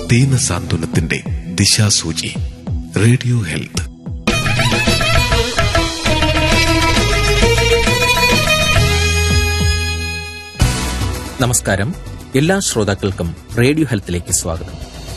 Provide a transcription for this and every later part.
ദീന സാന്ത്വനത്തിന്റെ ദിശാസൂചി radio health നമസ്കാരം എല്ലാ ശ്രോതാക്കൾക്കും റേഡിയോ ഹെൽത്തിലേക്ക് സ്വാഗതം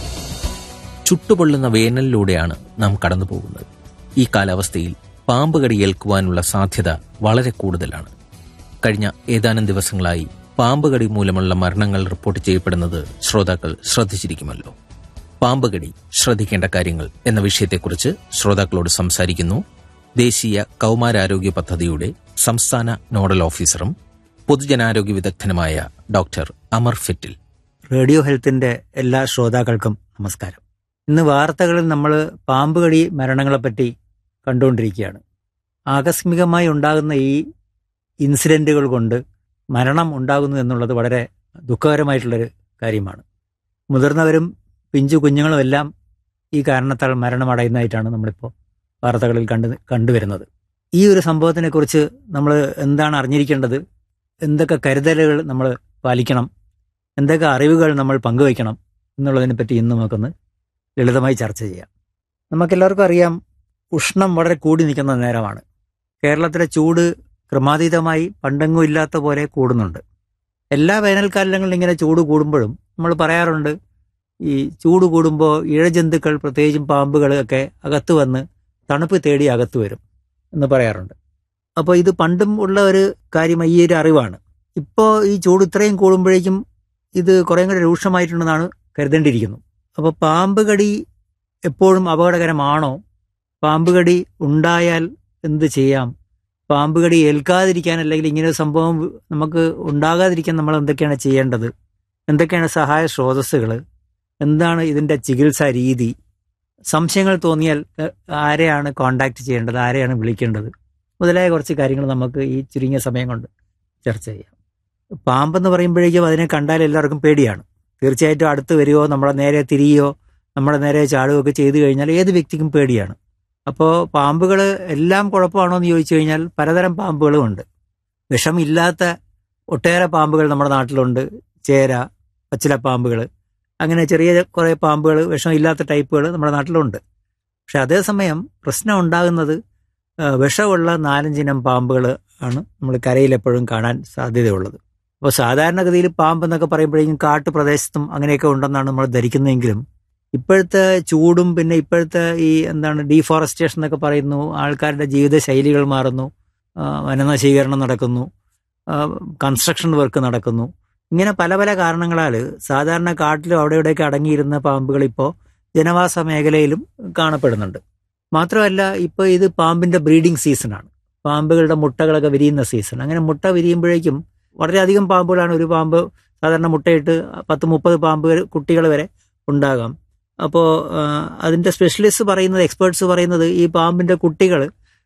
ചുട്ടുപൊള്ളുന്ന വേനലിലൂടെയാണ് നാം കടന്നു പോകുന്നത് ഈ കാലാവസ്ഥയിൽ പാമ്പ് കടി ഏൽക്കുവാനുള്ള സാധ്യത വളരെ കൂടുതലാണ് കഴിഞ്ഞ ഏതാനും ദിവസങ്ങളായി പാമ്പ് കടി മൂലമുള്ള മരണങ്ങൾ റിപ്പോർട്ട് ചെയ്യപ്പെടുന്നത് ശ്രോതാക്കൾ ശ്രദ്ധിച്ചിരിക്കുമല്ലോ പാമ്പ് കടി ശ്രദ്ധിക്കേണ്ട കാര്യങ്ങൾ എന്ന വിഷയത്തെക്കുറിച്ച് ശ്രോതാക്കളോട് സംസാരിക്കുന്നു ദേശീയ കൗമാരാരോഗ്യ പദ്ധതിയുടെ സംസ്ഥാന നോഡൽ ഓഫീസറും പൊതുജനാരോഗ്യ വിദഗ്ധനുമായ ഡോക്ടർ അമർ ഫെറ്റിൽ റേഡിയോ ഹെൽത്തിന്റെ എല്ലാ ശ്രോതാക്കൾക്കും നമസ്കാരം ഇന്ന് വാർത്തകളിൽ നമ്മൾ പാമ്പ് കടി മരണങ്ങളെപ്പറ്റി കണ്ടുകൊണ്ടിരിക്കുകയാണ് ആകസ്മികമായി ഉണ്ടാകുന്ന ഈ ഇൻസിഡന്റുകൾ കൊണ്ട് മരണം ഉണ്ടാകുന്നു എന്നുള്ളത് വളരെ ദുഃഖകരമായിട്ടുള്ളൊരു കാര്യമാണ് മുതിർന്നവരും പിഞ്ചു കുഞ്ഞുങ്ങളും എല്ലാം ഈ കാരണത്താൽ മരണമടയുന്നതായിട്ടാണ് നമ്മളിപ്പോൾ വാർത്തകളിൽ കണ്ടു കണ്ടുവരുന്നത് ഈ ഒരു സംഭവത്തിനെക്കുറിച്ച് നമ്മൾ എന്താണ് അറിഞ്ഞിരിക്കേണ്ടത് എന്തൊക്കെ കരുതലുകൾ നമ്മൾ പാലിക്കണം എന്തൊക്കെ അറിവുകൾ നമ്മൾ പങ്കുവയ്ക്കണം എന്നുള്ളതിനെ പറ്റി ഇന്ന് നമുക്കൊന്ന് ലളിതമായി ചർച്ച ചെയ്യാം നമുക്കെല്ലാവർക്കും അറിയാം ഉഷ്ണം വളരെ കൂടി നിൽക്കുന്ന നേരമാണ് കേരളത്തിലെ ചൂട് ക്രമാതീതമായി പണ്ടെങ്ങും ഇല്ലാത്ത പോലെ കൂടുന്നുണ്ട് എല്ലാ വേനൽക്കാലങ്ങളിലും ഇങ്ങനെ ചൂട് കൂടുമ്പോഴും നമ്മൾ പറയാറുണ്ട് ഈ ചൂട് കൂടുമ്പോൾ ഇഴജന്തുക്കൾ പ്രത്യേകിച്ചും പാമ്പുകൾ ഒക്കെ അകത്ത് വന്ന് തണുപ്പ് തേടി അകത്ത് വരും എന്ന് പറയാറുണ്ട് അപ്പോൾ ഇത് പണ്ടും ഉള്ള ഒരു കാര്യം ഈ ഒരു അറിവാണ് ഇപ്പോൾ ഈ ചൂട് ഇത്രയും കൂടുമ്പോഴേക്കും ഇത് കുറേ കൂടെ രൂക്ഷമായിട്ടുണ്ടെന്നാണ് കരുതേണ്ടിയിരിക്കുന്നു അപ്പോൾ പാമ്പ് കടി എപ്പോഴും അപകടകരമാണോ പാമ്പ് കടി ഉണ്ടായാൽ എന്ത് ചെയ്യാം പാമ്പ് കടി ഏൽക്കാതിരിക്കാൻ അല്ലെങ്കിൽ ഇങ്ങനെ ഒരു സംഭവം നമുക്ക് ഉണ്ടാകാതിരിക്കാൻ നമ്മൾ എന്തൊക്കെയാണ് ചെയ്യേണ്ടത് എന്തൊക്കെയാണ് സഹായ സ്രോതസ്സുകൾ എന്താണ് ഇതിൻ്റെ ചികിത്സാ രീതി സംശയങ്ങൾ തോന്നിയാൽ എ- ആരെയാണ് കോണ്ടാക്ട് ചെയ്യേണ്ടത് ആരെയാണ് വിളിക്കേണ്ടത് മുതലായ കുറച്ച് കാര്യങ്ങൾ നമുക്ക് ഈ ചുരുങ്ങിയ സമയം കൊണ്ട് ചർച്ച ചെയ്യാം പാമ്പെന്ന് പറയുമ്പോഴേക്കും അതിനെ കണ്ടാൽ എല്ലാവർക്കും പേടിയാണ് തീർച്ചയായിട്ടും അടുത്ത് വരികയോ നമ്മളെ നേരെ തിരിയോ നമ്മുടെ നേരെ ചാടുകയോ ഒക്കെ ചെയ്തു കഴിഞ്ഞാൽ ഏത് വ്യക്തിക്കും പേടിയാണ് അപ്പോൾ പാമ്പുകൾ എല്ലാം കുഴപ്പമാണോ എന്ന് ചോദിച്ചു കഴിഞ്ഞാൽ പലതരം പാമ്പുകളും ഉണ്ട് വിഷമില്ലാത്ത ഒട്ടേറെ പാമ്പുകൾ നമ്മുടെ നാട്ടിലുണ്ട് ചേര പച്ചിലപ്പാമ്പുകൾ അങ്ങനെ ചെറിയ കുറേ പാമ്പുകൾ വിഷമില്ലാത്ത ടൈപ്പുകൾ നമ്മുടെ നാട്ടിലുണ്ട് പക്ഷെ അതേസമയം പ്രശ്നം ഉണ്ടാകുന്നത് ആ, വിഷമുള്ള നാലഞ്ചിനം പാമ്പുകൾ ആണ് നമ്മൾ കരയിൽ എപ്പോഴും കാണാൻ സാധ്യതയുള്ളത് അപ്പോൾ സാധാരണഗതിയിൽ പാമ്പ് എന്നൊക്കെ പറയുമ്പോഴേക്കും കാട്ടുപ്രദേശത്തും അങ്ങനെയൊക്കെ ഉണ്ടെന്നാണ് നമ്മൾ ധരിക്കുന്നതെങ്കിലും ഇപ്പോഴത്തെ ചൂടും പിന്നെ ഇപ്പോഴത്തെ ഈ എന്താണ് ഡീഫോറസ്റ്റേഷൻ എന്നൊക്കെ പറയുന്നു ആൾക്കാരുടെ ജീവിത ശൈലികൾ മാറുന്നു ആ, വനനശീകരണം നടക്കുന്നു കൺസ്ട്രക്ഷൻ വർക്ക് നടക്കുന്നു ഇങ്ങനെ പല പല കാരണങ്ങളാൽ സാധാരണ കാട്ടിലും അവിടെ ഇവിടെയൊക്കെ അടങ്ങിയിരുന്ന പാമ്പുകൾ ഇപ്പോൾ ജനവാസ മേഖലയിലും കാണപ്പെടുന്നുണ്ട് മാത്രമല്ല ഇപ്പോൾ ഇത് പാമ്പിന്റെ ബ്രീഡിംഗ് സീസണാണ് പാമ്പുകളുടെ മുട്ടകളൊക്കെ വിരിയുന്ന സീസൺ അങ്ങനെ മുട്ട വിരിയുമ്പോഴേക്കും വളരെയധികം പാമ്പുകളാണ് ഒരു പാമ്പ് സാധാരണ മുട്ടയിട്ട് പത്ത് മുപ്പത് പാമ്പ് വരെ- കുട്ടികൾ വരെ ഉണ്ടാകാം അപ്പോൾ അതിന്റെ സ്പെഷ്യലിസ്റ്റ് പറയുന്നത് എക്സ്പേർട്സ് പറയുന്നത് ഈ പാമ്പിന്റെ കുട്ടികൾ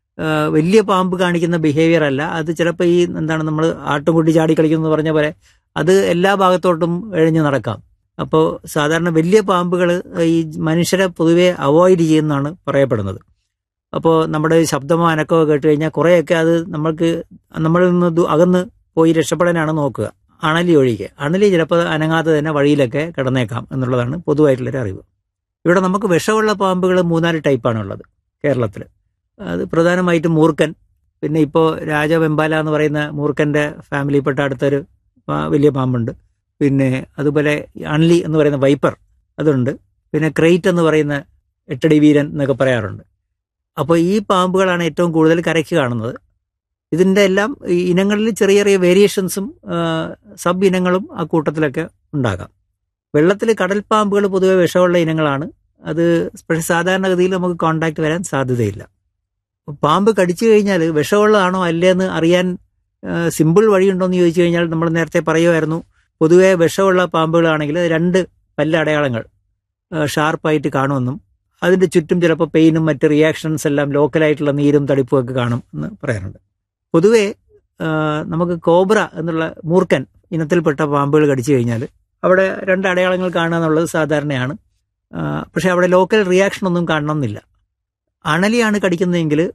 വലിയ പാമ്പ് കാണിക്കുന്ന ബിഹേവിയർ അല്ല അത് ചിലപ്പോൾ ഈ എന്താണ് നമ്മൾ ആട്ടുംകുട്ടി ചാടി കളിക്കുന്നു പറഞ്ഞ പോലെ അത് എല്ലാ ഭാഗത്തോട്ടും എഴഞ്ഞു നടക്കാം അപ്പോൾ സാധാരണ വലിയ പാമ്പുകൾ ഈ മനുഷ്യരെ പൊതുവെ അവോയ്ഡ് ചെയ്യുന്നതാണ് പറയപ്പെടുന്നത് അപ്പോൾ നമ്മുടെ ശബ്ദമോ അനക്കമോ കേട്ട് കഴിഞ്ഞാൽ കുറേയൊക്കെ അത് നമ്മൾക്ക് നമ്മളിൽ നിന്ന് ദൂ- അകന്ന് പോയി രക്ഷപ്പെടാനാണ് നോക്കുക അണലി ഒഴികെ അണലി ചിലപ്പോൾ അനങ്ങാതെ തന്നെ വഴിയിലൊക്കെ കിടന്നേക്കാം എന്നുള്ളതാണ് പൊതുവായിട്ടുള്ളൊരു അറിവ് ഇവിടെ നമുക്ക് വിഷമുള്ള പാമ്പുകൾ മൂന്നാല് ടൈപ്പാണ് ഉള്ളത് കേരളത്തിൽ അത് പ്രധാനമായിട്ടും മൂർക്കൻ പിന്നെ ഇപ്പോൾ രാജവെമ്പാല എന്ന് പറയുന്ന മൂർക്കന്റെ ഫാമിലിയിൽപ്പെട്ട അടുത്തൊരു പാ- വലിയ പാമ്പുണ്ട് പിന്നെ അതുപോലെ അൺലി എന്ന് പറയുന്ന വൈപ്പർ അതുണ്ട് പിന്നെ ക്രൈറ്റ് എന്ന് പറയുന്ന എട്ടടി വീരൻ എന്നൊക്കെ പറയാറുണ്ട് അപ്പോൾ ഈ പാമ്പുകളാണ് ഏറ്റവും കൂടുതൽ കരയ്ക്ക് കാണുന്നത് ഇതിൻ്റെ എല്ലാം ഈ ഇനങ്ങളിൽ ചെറിയ ചെറിയ വേരിയേഷൻസും സബ് ഇനങ്ങളും ആ കൂട്ടത്തിലൊക്കെ ഉണ്ടാകാം വെള്ളത്തിൽ കടൽ പാമ്പുകൾ പൊതുവെ വിഷമുള്ള ഇനങ്ങളാണ് അത് പക്ഷേ സാധാരണഗതിയിൽ നമുക്ക് കോണ്ടാക്ട് വരാൻ സാധ്യതയില്ല പാമ്പ് കടിച്ചു കഴിഞ്ഞാൽ വിഷമുള്ളതാണോ അല്ലേ എന്ന് അറിയാൻ സിമ്പിൾ വഴിയുണ്ടോ എന്ന് ചോദിച്ചു കഴിഞ്ഞാൽ നമ്മൾ നേരത്തെ പറയുമായിരുന്നു പൊതുവെ വിഷമുള്ള പാമ്പുകളാണെങ്കിൽ രണ്ട് പല്ലടയാളങ്ങൾ ഷാർപ്പായിട്ട് കാണുമെന്നും അതിന്റെ ചുറ്റും ചിലപ്പോൾ പെയിനും മറ്റ് റിയാക്ഷൻസ് എല്ലാം ലോക്കലായിട്ടുള്ള നീരും തടിപ്പും ഒക്കെ കാണും എന്ന് പറയാറുണ്ട് പൊതുവെ ആ, നമുക്ക് കോബ്ര എന്നുള്ള മൂർക്കൻ ഇനത്തിൽപ്പെട്ട പാമ്പുകൾ കടിച്ചു കഴിഞ്ഞാൽ അവിടെ രണ്ട് അടയാളങ്ങൾ കാണുക എന്നുള്ളത് സാധാരണയാണ് ആ, പക്ഷെ അവിടെ ലോക്കൽ റിയാക്ഷൻ ഒന്നും കാണണമെന്നില്ല അണലിയാണ് കടിക്കുന്നതെങ്കിൽ